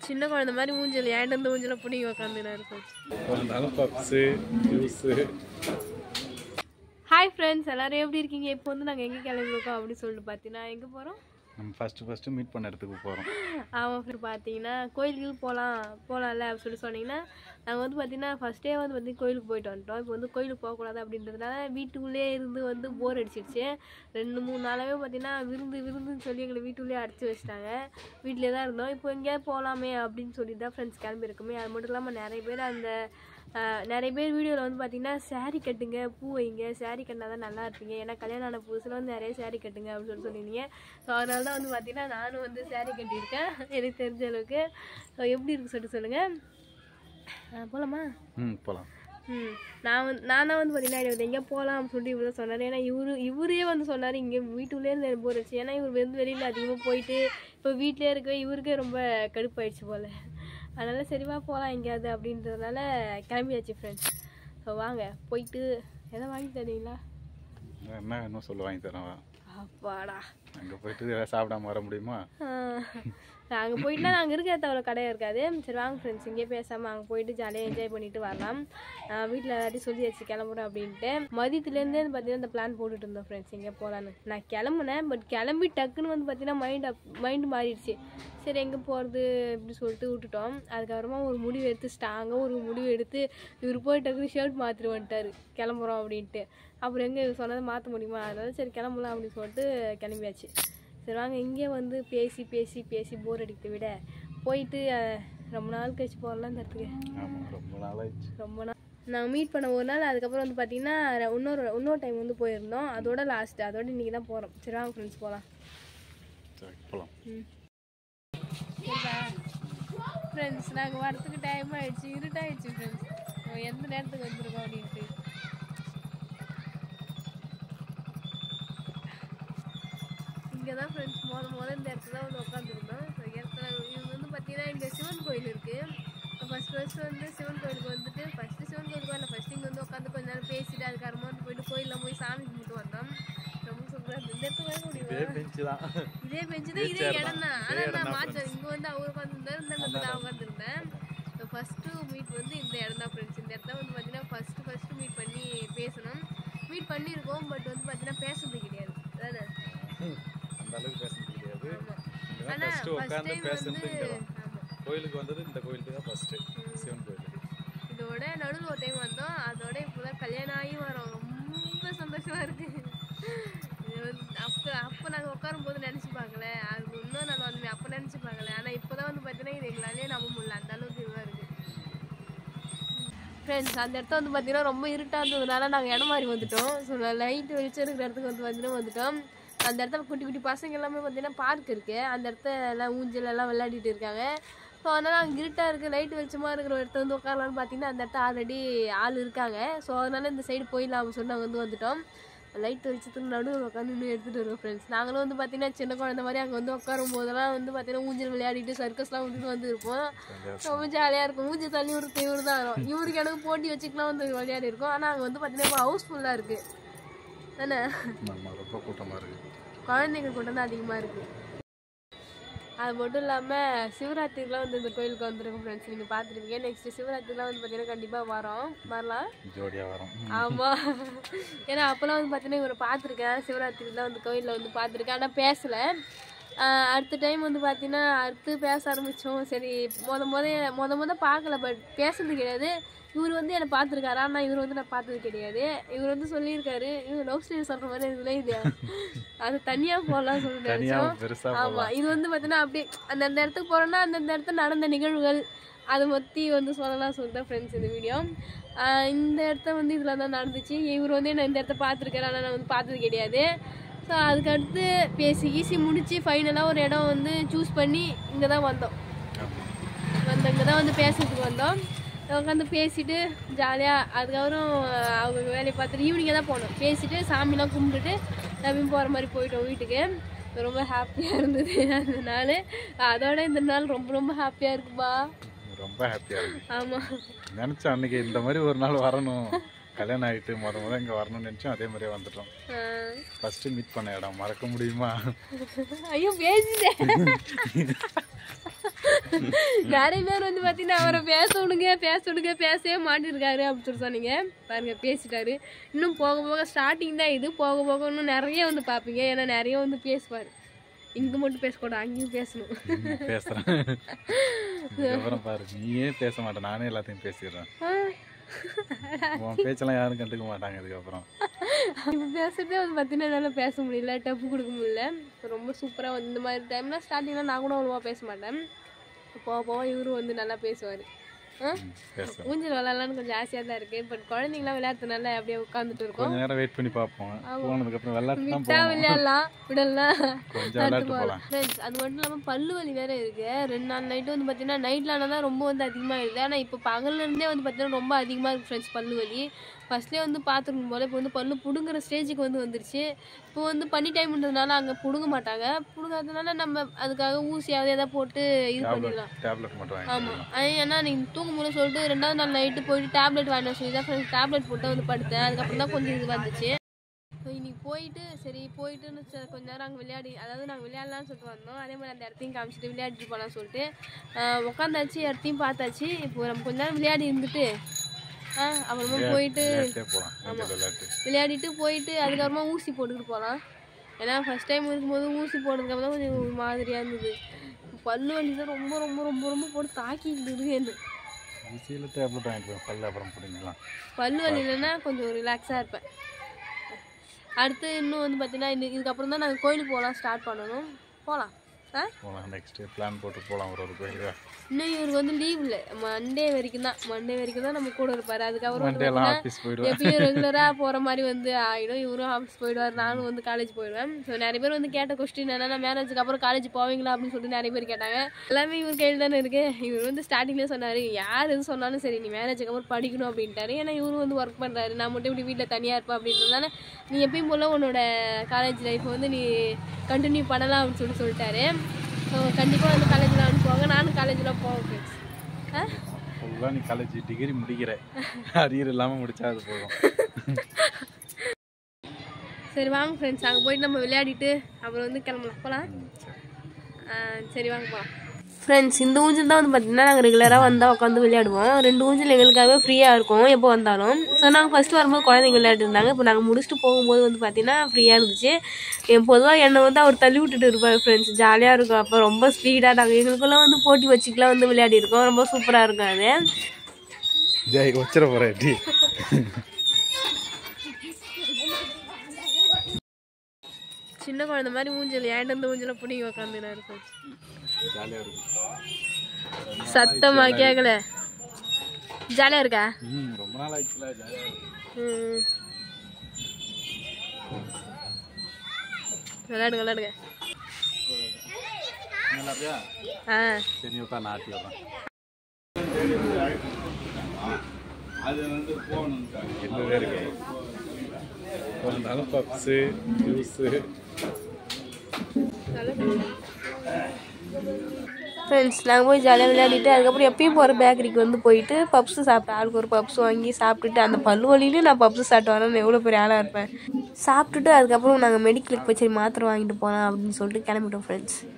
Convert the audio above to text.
சின்ன குழந்தை மாதிரி மூஞ்சல் ஏன்ட்டு இந்த மூஞ்சல பிடிங்கி உட்காந்துனாரு வந்தாலும் பப்ஸு ஜூஸு ஹாய் ஃப்ரெண்ட்ஸ் எல்லாரும் எப்படி இருக்கீங்க இப்போ வந்து நாங்கள் எங்கே கிளம்பிருக்கோம் அப்படின்னு சொல்லிட்டு பார்த்தீங்கன்னா எங்கே போகிறோம் நம்ம ஃபஸ்ட்டு ஃபஸ்ட்டு மீட் பண்ண இடத்துக்கு போகிறோம் ஆமாம் ஃப்ரெண்ட் பார்த்தீங்கன்னா கோயிலுக்கு போகலாம் போகலாம்ல அப்படின்னு சொல்லி சொன்னீங்கன்னா நாங்கள் வந்து பார்த்தீங்கன்னா ஃபஸ்ட்டே வந்து பார்த்தீங்கன்னா கோயிலுக்கு போயிட்டு வந்துட்டோம் இப்போ வந்து கோயிலுக்கு போகக்கூடாது அப்படின்றதுனால வீட்டுக்குள்ளேயே இருந்து வந்து போர் அடிச்சிடுச்சு ரெண்டு மூணு நாளாவே பார்த்தீங்கன்னா விருந்து விருந்துன்னு சொல்லி எங்களை வீட்டுக்குள்ளேயே அடைச்சி வச்சிட்டாங்க வீட்டிலே தான் இருந்தோம் இப்போ எங்கேயாவது போகலாமே அப்படின்னு சொல்லி தான் ஃப்ரெண்ட்ஸ் கிளம்பியிருக்கோமே அது மட்டும் இல்லாமல் நிறைய பேர் அந்த ஆஹ், நிறைய பேர் வீடியோவில் வந்து பார்த்தீங்கன்னா saree கட்டுங்க பூ வைங்க saree கட்டினா தான் நல்லா இருப்பீங்க ஏன்னா கல்யாணம் ஆன புதுசில் வந்து நிறைய saree கட்டுங்க அப்படின்னு சொல்லி சொல்லியிருந்தீங்க ஸோ அதனால தான் வந்து பார்த்தீங்கன்னா நானும் வந்து saree கட்டியிருக்கேன் எனக்கு தெரிஞ்ச அளவுக்கு ஸோ எப்படி இருக்கு சொல்லிட்டு சொல்லுங்கள் போகலாமா ம் போகலாம் ம் நான் வந்து நான் தான் வந்து பார்த்தீங்கன்னா எங்கே போகலாம் அப்படின்னு சொல்லிட்டு இவர் தான் சொன்னார் ஏன்னா இவரு இவரே வந்து சொன்னார் இங்கே வீட்டுக்குள்ளே இருந்து எனக்கு போர் அடிச்சு ஏன்னா இவர் வந்து வெளியில் அதிகமாக போயிட்டு இப்போ வீட்டிலே இருக்க இவருக்கே ரொம்ப கடுப்பாயிடுச்சு போல் அதனால சரிவா போகலாம் எங்கேயாவது அப்படின்றதுனால கிளம்பியாச்சு ஃப்ரெண்ட்ஸ் ஸோ வாங்க போயிட்டு எதை வாங்கி தரீங்களா என்ன இன்னும் சொல்ல வாங்கி தரோம் அப்பாடா அங்கே போயிட்டு எதாவது சாப்பிடாம வர முடியுமா அங்கே போயிட்டுலாம் நாங்கள் இருக்கிற தவிர கடை இருக்காது சரி வாங்க ஃப்ரெண்ட்ஸ் இங்கேயே பேசாமல் அங்கே போயிட்டு ஜாலியாக என்ஜாய் பண்ணிட்டு வரலாம் வீட்டில் எல்லாத்தையும் சொல்லி வச்சு கிளம்புறோம் அப்படின்ட்டு மதியத்துலேருந்தே பார்த்தீங்கன்னா இந்த பிளான் போட்டுட்டு இருந்தோம் ஃப்ரெண்ட்ஸ் எங்கே போகலான்னு நான் கிளம்புனேன் பட் கிளம்பி டக்குன்னு வந்து பார்த்தீங்கன்னா மைண்ட் அப் மைண்டு மாறிடுச்சு சரி எங்கே போகிறது இப்படி சொல்லிட்டு விட்டுட்டோம் அதுக்கப்புறமா ஒரு முடிவு எடுத்து ஸ்ட்ராங்காக ஒரு முடிவு எடுத்து இவர் போய் டக்குனு ஷர்ட் மாற்றிட்டு வந்துட்டார் கிளம்புறோம் அப்படின்ட்டு அப்புறம் எங்கே இவர் சொன்னதை மாற்ற முடியுமா அதனால சரி கிளம்பலாம் அப்படின்னு சொல்லிட்டு கிளம்பியாச்சு சரி வாங்க இங்கே வந்து பேசி பேசி பேசி போர் அடிக்கிறத விட போயிட்டு அஹ், ரொம்ப நாள் கழிச்சு போகலாம் இந்த இடத்துக்கு ஆமாம் ரொம்ப நாளாச்சு ரொம்ப நாள் நாங்கள் மீட் பண்ண ஒரு நாள் அதுக்கப்புறம் வந்து பார்த்தீங்கன்னா ர- இன்னொரு இன்னொரு டைம் வந்து போயிருந்தோம் அதோட லாஸ்ட் அதோட இன்றைக்கி தான் போகிறோம் சரி வாங்க ஃப்ரெண்ட்ஸ் போகலாம் சரி போகலாம் ஃப்ரெண்ட்ஸ் நாங்கள் வரத்துக்கு டைம் ஆயிடுச்சு இருட்டாயிடுச்சு ஃப்ரெண்ட்ஸ் எந்த நேரத்துக்கு வந்திருக்கோம் அப்படின்ட்டு இங்கே தான் ஃப்ரெண்ட்ஸ் முத முத இந்த இடத்துல தான் வந்து உட்காந்துருந்தோம் ஸோ இடத்துல இது வந்து பார்த்தீங்கன்னா இங்கே சிவன் கோயில் இருக்குது ஃபஸ்ட் ஃபஸ்ட்டு வந்து சிவன் கோயிலுக்கு வந்துட்டு ஃபஸ்ட்டு சிவன் கோயிலுக்கு வரல ஃபஸ்ட்டு இங்கே வந்து உட்காந்து கொஞ்ச நேரம் பேசிட்டு அதுக்கப்புறமா வந்து போயிட்டு கோயிலில் போய் சாமி கும்பிட்டு வந்தோம் ரொம்ப சூப்பராக இருந்தது இந்த இடத்துல வர முடியுமா பெஞ்சு தான் இதே பெஞ்சு தான் இதே இடம் தான் ஆனால் நான் மாற்றேன் இங்கே வந்து அவர் உட்காந்துருந்தாரு இந்த இடத்துல நான் உட்காந்துருந்தேன் ஃபஸ்ட்டு மீட் வந்து இந்த இடம் தான் ஃப்ரெண்ட்ஸ் இந்த இடத்துல வந்து பார்த்தீங்கன்னா ஃபஸ்ட்டு ஃபஸ்ட்டு மீட் பண்ணி பேசணும் மீட் பண்ணியிருக்கோம் பட் வந்து பார்த்தீங்கன்னா பேசுறது கிடையாது அதானே அந்த அளவுக்கு பேச முடியாது ஆமா. இங்கே ஆனா ஃபஸ்ட்டு ஃபர்ஸ்ட் உட்காந்து டைம் பேசுறது வந்து இங்கே தான் ஆமா கோயிலுக்கு வந்தது இந்த கோயிலுக்கு தான் ஃபஸ்ட்டு சிவன் கோயிலுக்கு இதோட நடுவில் ஒரு டைம் வந்தோம் அதோட இப்போதான் கல்யாணம் ஆகி வரோம் ரொம்ப சந்தோஷமா இருக்கு இது வந்து அப்போ அப்போ நாங்கள் உட்காரும் போது நினச்சி பார்க்கல அது இன்னும் நாங்கள் வந்து அப்போ நினச்சி பார்க்கல ஆனால் இப்போ தான் வந்து பார்த்தீங்கன்னா இது எங்களாலே நம்ப முடியல அந்த அளவுக்கு இதுவாக இருக்குது ஃப்ரெண்ட்ஸ் அந்த இடத்த வந்து பார்த்தீங்கன்னா ரொம்ப இருட்டாக இருந்ததுனால நாங்கள் இடம் மாறி வந்துட்டோம் ஸோ லைட் வெளிச்சம் இருக்கிற இடத்துக்கு வந்து பார்த்தீங்கன்னா வந்துட்டோம் அந்த இடத்துல குட்டி குட்டி பசங்க எல்லாமே பார்த்தீங்கன்னா பார்க் இருக்குது அந்த இடத்த எல்லாம் ஊஞ்சல் எல்லாம் விளையாடிட்டு இருக்காங்க ஸோ அதனால் அங்கே இருட்டாக இருக்குது லைட் வெளிச்சமாக இருக்கிற ஒரு இடத்த வந்து உட்காரலான்னு பார்த்தீங்கன்னா அந்த இடத்த ஆல்ரெடி ஆள் இருக்காங்க ஸோ அதனால இந்த சைடு போயிடலாம் சொல்லி நாங்கள் வந்து வந்துட்டோம் லைட் வெளிச்சத்துக்கு நடுவில் உட்காந்து இன்னும் எடுத்துகிட்டு வருவோம் ஃப்ரெண்ட்ஸ் நாங்களும் வந்து பார்த்தீங்கன்னா சின்ன குழந்தை மாதிரி அங்கே வந்து உட்காரும் போதெல்லாம் வந்து பார்த்தீங்கன்னா ஊஞ்சல் விளையாடிட்டு சர்க்கஸ்லாம் விட்டுட்டு வந்து இருப்போம் ரொம்ப ஜாலியாக இருக்கும் மூஞ்சி தள்ளி விடுறது இவரு தான் வரும் இவருக்கு எனக்கு போட்டி வச்சுக்கலாம் வந்து விளையாடி இருக்கோம் ஆனால் அங்கே வந்து பார்த்தீங்கன்னா இப்போ ஹவுஸ்ஃபுல்லாக இருக்குது தானே ஆமாம் ரொம்ப கூட்டமாக இருக்குது குழந்தைங்க கூட்டம் தான் அதிகமாக இருக்குது அது மட்டும் இல்லாமல் சிவராத்திரிலாம் வந்து இந்த கோயிலுக்கு வந்துருக்கும் ஃப்ரெண்ட்ஸ் நீங்கள் பார்த்துருப்பீங்க நெக்ஸ்ட் சிவராத்திரிலாம் வந்து பார்த்தீங்கன்னா கண்டிப்பாக வரோம் வரலாம் ஜோடியாக வரோம் ஆமாம் ஏன்னா அப்போல்லாம் வந்து பார்த்தீங்கன்னா இவரை பார்த்துருக்கேன் சிவராத்திரிலாம் வந்து கோயிலில் வந்து பார்த்துருக்கேன் ஆனால் பேசலை ஆஹ் அடுத்த டைம் வந்து பார்த்தீங்கன்னா அடுத்து பேச ஆரம்பித்தோம் சரி மொத முத மொத முத பார்க்கல பட் பேசுறது கிடையாது இவர் வந்து என்னை பார்த்துருக்காரு ஆனால் இவர் வந்து நான் பார்த்தது கிடையாது இவர் வந்து சொல்லியிருக்காரு இவர் லவ் ஸ்டோரி சொல்கிற மாதிரி இதுல இது அது தனியாக போகலாம் சொல்லி நினைச்சோம் தனியாக பெருசாக ஆமா இது வந்து பார்த்தீங்கன்னா அப்படியே அந்த அந்த இடத்துக்கு போறோம்னா அந்த இடத்துல நடந்த நிகழ்வுகள் அதை பற்றி வந்து சொல்லலாம் சொல்லிட்டு ஃப்ரெண்ட்ஸ் இந்த வீடியோ இந்த இடத்த வந்து இதில் தான் நடந்துச்சு இவர் வந்து நான் இந்த இடத்த பார்த்துருக்காரு ஆனால் நான் வந்து பார்த்தது கிடையாது ஸோ அதுக்கடுத்து பேசி கீசி முடிச்சு ஃபைனலாக ஒரு இடம் வந்து சூஸ் பண்ணி இங்கே தான் வந்தோம் வந்து இங்கே தான் வந்து பேசுறதுக்கு வந்தோம் உட்காந்து பேசிட்டு ஜாலியாக அதுக்கப்புறம் அவங்க வேலையை பார்த்துட்டு ஈவினிங்காக தான் போனோம் பேசிட்டு சாமிலாம் கும்பிட்டுட்டு நம்பியும் போகிற மாதிரி போயிட்டோம் வீட்டுக்கு ரொம்ப ஹாப்பியாக இருந்தது அந்த நாள் அதோட இந்த நாள் ரொம்ப ரொம்ப ஹாப்பியாக இருக்குப்பா ரொம்ப ஹாப்பியாக இருக்கு ஆமாம் நினச்சேன் அன்னைக்கு இந்த மாதிரி ஒரு நாள் வரணும் கல்யாணம் ஆகிட்டு முத முத இங்கே வரணும்னு நினச்சோம் அதே மாதிரியே வந்துட்டோம் ஃபஸ்ட்டு மீட் பண்ண இடம் மறக்க முடியுமா ஐயோ பேசிட்டேன் நிறைய பேர் வந்து பார்த்தீங்கன்னா அவரை பேச விடுங்க பேச விடுங்க பேசவே மாட்டிருக்காரு அப்படின்னு சொல்லி சொன்னீங்க பாருங்க பேசிட்டாரு இன்னும் போக போக ஸ்டார்டிங் தான் இது போக போக இன்னும் நிறைய வந்து பார்ப்பீங்க ஏன்னா நிறைய வந்து பேசுவார் இங்கே மட்டும் பேசக்கூடாது அங்கேயும் பேசணும் பேசுறேன் இதுக்கப்புறம் பாரு நீயே பேச மாட்டேன் நானே எல்லாத்தையும் பேசிடுறேன் உன் பேச்செல்லாம் யாரும் கண்டுக்க மாட்டாங்க இதுக்கப்புறம் இப்போ பேசுறதே வந்து பார்த்தீங்கன்னா என்னால் பேச முடியல டப்பு கொடுக்க முடியல ரொம்ப சூப்பராக வந்து இந்த மாதிரி டைம்லாம் ஸ்டார்டிங்கில் நான் கூட அவ்வளோவா பேச மாட்டேன் போக போக இவரும் வந்து நல்லா பேசுவார் பேசுறேன் ஊஞ்சல் விளாட்லான்னு கொஞ்சம் ஆசையாக தான் இருக்குது பட் குழந்தைங்களாம் விளையாடுறதுனால அப்படியே உட்காந்துட்டு இருக்கோம் கொஞ்ச நேரம் வெயிட் பண்ணி பார்ப்போம் போனதுக்கப்புறம் விளையாட்டு தான் விட்டா போகணும் விளையாடலாம் விடலாம் கொஞ்சம் விளையாட்டு போகலாம் ஃப்ரெண்ட்ஸ் அது மட்டும் இல்லாமல் பல்லு வலி வேற இருக்கு ரெண்டு நாள் நைட்டு வந்து பார்த்தீங்கன்னா நைட்ல ஆனால் தான் ரொம்ப வந்து அதிகமாக இருக்குது ஆனால் இப்போ பகல்ல இருந்தே வந்து பார்த்தீங்கன்னா ரொம்ப அதிகமாக இருக்குது ஃப்ரெண்ட்ஸ் பல்லு வலி ஃபர்ஸ்ட்லேயே வந்து பார்த்துருக்கும் போல இப்போ வந்து பல்லு பிடுங்குற ஸ்டேஜுக்கு வந்து வந்துருச்சு இப்போ வந்து பனி டைம்ன்றதுனால அங்கே பிடுங்க மாட்டாங்க பிடுங்காததுனால நம்ம அதுக்காக ஊசியாவது எதாவது போட்டு இது பண்ணிடலாம் டேப்லெட் மட்டும் வாங்கி ஆமாம் ஏன்னா நீங்கள் தூங்கும் போது சொல்லிட்டு ரெண்டாவது நாள் நைட்டு போயிட்டு டேப்லெட் வாங்கிட்டு சொல்லி தான் ஃப்ரெண்ட்ஸ் டேப்லெட் போட்டு வந்து படுத்தேன் அதுக்கப்புறம் தான் கொஞ்சம் இது வந்துச்சு ஸோ இன்னைக்கு போயிட்டு சரி போயிட்டுன்னு சரி கொஞ்ச நேரம் அங்கே விளையாடி அதாவது நாங்கள் விளையாடலாம்னு சொல்லிட்டு வந்தோம் அதே மாதிரி அந்த இடத்தையும் காமிச்சிட்டு விளையாடிட்டு போகலாம்னு சொல்லிட்டு ஆஹ் உட்காந்தாச்சு இடத்தையும் பார்த்தாச்சு இப்போ நம்ம கொஞ்ச நேரம் விளையாடி இருந்துட்டு ஆ அப்புறமா போயிட்டு விளையாட்டே போகலாம் எந்த விளையாட்டு விளையாடிட்டு போயிட்டு அதுக்கப்புறமா ஊசி போட்டுக்கிட்டு போகலாம் ஏன்னா ஃபஸ்ட் டைம் இருக்கும்போது ஊசி போடுறதுக்கு தான் கொஞ்சம் ஒரு மாதிரியாக இருந்தது பல்லு வலி தான் ரொம்ப ரொம்ப ரொம்ப ரொம்ப போட்டு தாக்கிக்கிட்டு இருக்கு என்ன ஈஸியில் டேப்லெட் வாங்கிட்டு போய் பல்ல அப்புறம் பிடிக்கலாம் பல்லு வலி இல்லைன்னா கொஞ்சம் ரிலாக்ஸாக இருப்பேன் அடுத்து இன்னும் வந்து பார்த்தீங்கன்னா இந்த இதுக்கப்புறம் தான் நாங்கள் கோயிலுக்கு போகலாம் ஸ்டார்ட் பண்ணணும் போகலாம் ஆ போகலாம் நெக்ஸ்ட் பிளான் போட்டு போகலாம் ஒரு ஒரு கோயிலுக்கு இன்னும் இவருக்கு வந்து லீவ் இல்லை மண்டே வரைக்கும் தான் மண்டே வரைக்கும் தான் நம்ம கூட இருப்பார் அதுக்கப்புறம் வந்து மண்டே எல்லாம் பார்த்தீங்கன்னா ஆஃபீஸ் போயிடுவேன் எப்பயும் ரெகுலராக போகிற மாதிரி வந்து ஆகிடும் இவரும் ஆஃபீஸ் போயிடுவார் நானும் வந்து காலேஜ் போயிடுவேன் ஸோ நிறைய பேர் வந்து கேட்ட கொஸ்டின் என்னன்னா மேரேஜுக்கு அப்புறம் காலேஜ் போவீங்களா அப்படின்னு சொல்லிட்டு நிறைய பேர் கேட்டாங்க எல்லாமே இவர் கையில் தானே இருக்கு இவர் வந்து ஸ்டார்டிங்லேயே சொன்னார் யார் எது சொன்னாலும் சரி நீ மேரேஜுக்கு அப்புறம் படிக்கணும் அப்படின்ட்டாரு ஏன்னா இவரும் வந்து ஒர்க் பண்ணுறாரு நான் மட்டும் இப்படி வீட்டில் தனியாக இருப்பேன் அப்படின்றதுனால நீ எப்பயும் போல் உன்னோட காலேஜ் லைஃப் வந்து நீ கண்டினியூ பண்ணலாம் அப்படின்னு சொல்லி சொல்லிட்டாரு ஸோ கண்டிப்பாக வந்து காலேஜில் அனுப்புவாங்க நானும் காலேஜில் போவேன் ஃப்ரெண்ட்ஸ் ஆ ஃபுல்லாக நீ காலேஜ் டிகிரி முடிக்கிற அரியர் இல்லாமல் முடிச்சா அது போதும் சரி வாங்க ஃப்ரெண்ட்ஸ் அங்கே போயிட்டு நம்ம விளையாடிட்டு அப்புறம் வந்து கிளம்பலாம் போகலாம் ம், சரி சரி வாங்க போகலாம் ஃப்ரெண்ட்ஸ் இந்த ஊஞ்சல் தான் வந்து பார்த்தீங்கன்னா நாங்கள் ரெகுலராக வந்தால் உட்காந்து விளையாடுவோம் ரெண்டு ஊஞ்சல் எங்களுக்காகவே ஃப்ரீயாக இருக்கும் எப்போ வந்தாலும் ஸோ நாங்கள் ஃபஸ்ட்டு வரும்போது குழந்தைங்க விளையாட்டு இருந்தாங்க இப்போ நாங்கள் முடிச்சுட்டு போகும்போது வந்து பார்த்தீங்கன்னா ஃப்ரீயாக இருந்துச்சு என் பொதுவாக என்னை வந்து அவர் தள்ளி விட்டுட்டு இருப்பார் ஃப்ரெண்ட்ஸ் ஜாலியாக இருக்கும் அப்போ ரொம்ப ஸ்பீடாக நாங்கள் எங்களுக்குள்ளே வந்து போட்டி வச்சுக்கலாம் வந்து விளையாடி இருக்கோம் ரொம்ப சூப்பராக இருக்கும் அது ஜெய் வச்சிட போகிறேன் டி சின்ன குழந்தை மாதிரி ஊஞ்சல் ஏன்ட்டு அந்த ஊஞ்சலை பிடிங்கி உட்காந்துனாரு ஃப்ரெண்ட்ஸ் ஜாலியாக இருக்கும் சத்தமா கேட்கல ஜாலியாக இருக்கா ம் ரொம்ப நாள் ஆயிடுச்சுல ஜாலியாக இருக்கும் ம். விளையாடுங்க விளையாடுங்க நல்லா இருக்கியா? ஆ சரி உட்கா நான் ஆட்டி விட்றேன் என்னவே இருக்கு வந்தாலும் பப்ஸு ஜூஸு ஃப்ரெண்ட்ஸ் நாங்கள் போய் ஜாலியாக விளையாடிட்டு அதுக்கப்புறம் எப்பயும் போகிற பேக்கரிக்கு வந்து போயிட்டு பப்ஸு சாப்பிட்டேன் ஆளுக்கு ஒரு பப்ஸ் வாங்கி சாப்பிட்டுட்டு அந்த பல்லு வலியிலும் நான் பப்ஸு சாப்பிட்டு வரேன் எவ்வளோ பெரிய ஆளாக இருப்பேன் சாப்பிட்டுட்டு அதுக்கப்புறம் நாங்கள் மெடிக்கலுக்கு போய் சரி மாத்திரை வாங்கிட்டு போகலாம் அப்படின்னு சொல்லிட்டு கிளம்பிட்டோம் ஃப்ரெண்ட்ஸ்